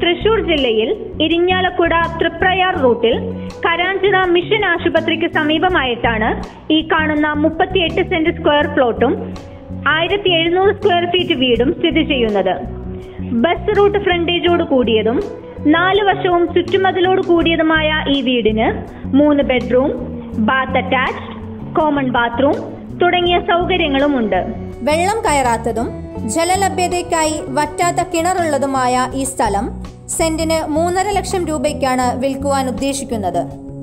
തൃശൂർ ജില്ലയിൽ ഇരിഞ്ഞാലക്കുട തൃപ്രയാർ റൂട്ടിൽ കരാഞ്ചിറ മിഷൻ ആശുപത്രിക്ക് സമീപമായിട്ടാണ് ഈ കാണുന്ന മുപ്പത്തിയെട്ട് സെന്റ് സ്ക്വയർ പ്ലോട്ടും ആയിരത്തി എഴുന്നൂറ് സ്ക്വയർ ഫീറ്റ് വീടും സ്ഥിതി ചെയ്യുന്നത് ബസ് റൂട്ട് ഫ്രണ്ടേജോട് കൂടിയതും നാല് വശവും ചുറ്റുമതിലോട് കൂടിയതുമായ ഈ വീടിന് മൂന്ന് bedroom bath attached common bathroom തുടങ്ങിയ സൗകര്യങ്ങളുമുണ്ട് വെള്ളം കയറാത്തതും ജലലഭ്യതയ്ക്കായി വറ്റാത്ത കിണറുള്ളതുമായ ഈ സ്ഥലം സെന്റിന് മൂന്നര ലക്ഷം രൂപയ്ക്കാണ് വിൽക്കുവാൻ ഉദ്ദേശിക്കുന്നത്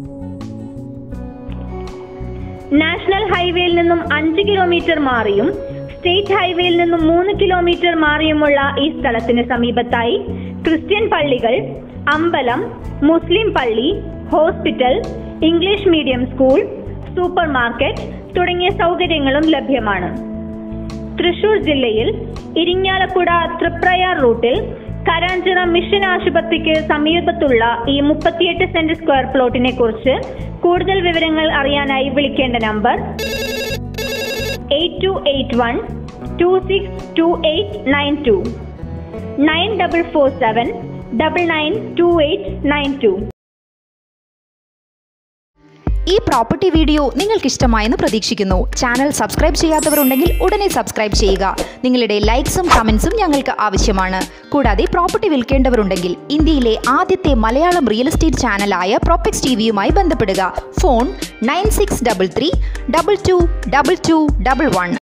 നാഷണൽ ഹൈവേയിൽ നിന്നും അഞ്ച് കിലോമീറ്റർ മാറിയും സ്റ്റേറ്റ് ഹൈവേയിൽ നിന്നും മൂന്ന് കിലോമീറ്റർ മാറിയുമുള്ള ഈ സ്ഥലത്തിന് സമീപത്തായി ക്രിസ്ത്യൻ പള്ളികൾ അമ്പലം മുസ്ലിം പള്ളി hospital English medium school super market തുടങ്ങിയ സൗകര്യങ്ങളും ലഭ്യമാണ് തൃശൂർ ജില്ലയിൽ ഇരിങ്ങാലക്കുട തൃപ്രയാർ റൂട്ടിൽ കരാഞ്ചിറ മിഷൻ ആശുപത്രിക്ക് സമീപത്തുള്ള ഈ മുപ്പത്തിയെട്ട് സെന്റ് സ്ക്വയർ പ്ലോട്ടിനെ കുറിച്ച് കൂടുതൽ വിവരങ്ങൾ അറിയാനായി വിളിക്കേണ്ട number eight two eight one two six two eight nine two nine double four seven double nine two eight nine two ഈ പ്രോപ്പർട്ടി വീഡിയോ നിങ്ങൾക്ക് ഇഷ്ടമായെന്ന് പ്രതീക്ഷിക്കുന്നു ചാനൽ സബ്സ്ക്രൈബ് ചെയ്യാത്തവരുണ്ടെങ്കിൽ ഉടനെ സബ്സ്ക്രൈബ് ചെയ്യുക നിങ്ങളുടെ ലൈക്സും കമൻസും ഞങ്ങൾക്ക് ആവശ്യമാണ് കൂടാതെ പ്രോപ്പർട്ടി വിൽക്കേണ്ടവരുണ്ടെങ്കിൽ ഇന്ത്യയിലെ ആദ്യത്തെ മലയാളം റിയൽ എസ്റ്റേറ്റ് ചാനലായ പ്രോപ്പക്സ് ടി വിയുമായി ബന്ധപ്പെടുക phone nine six double three double two double two double one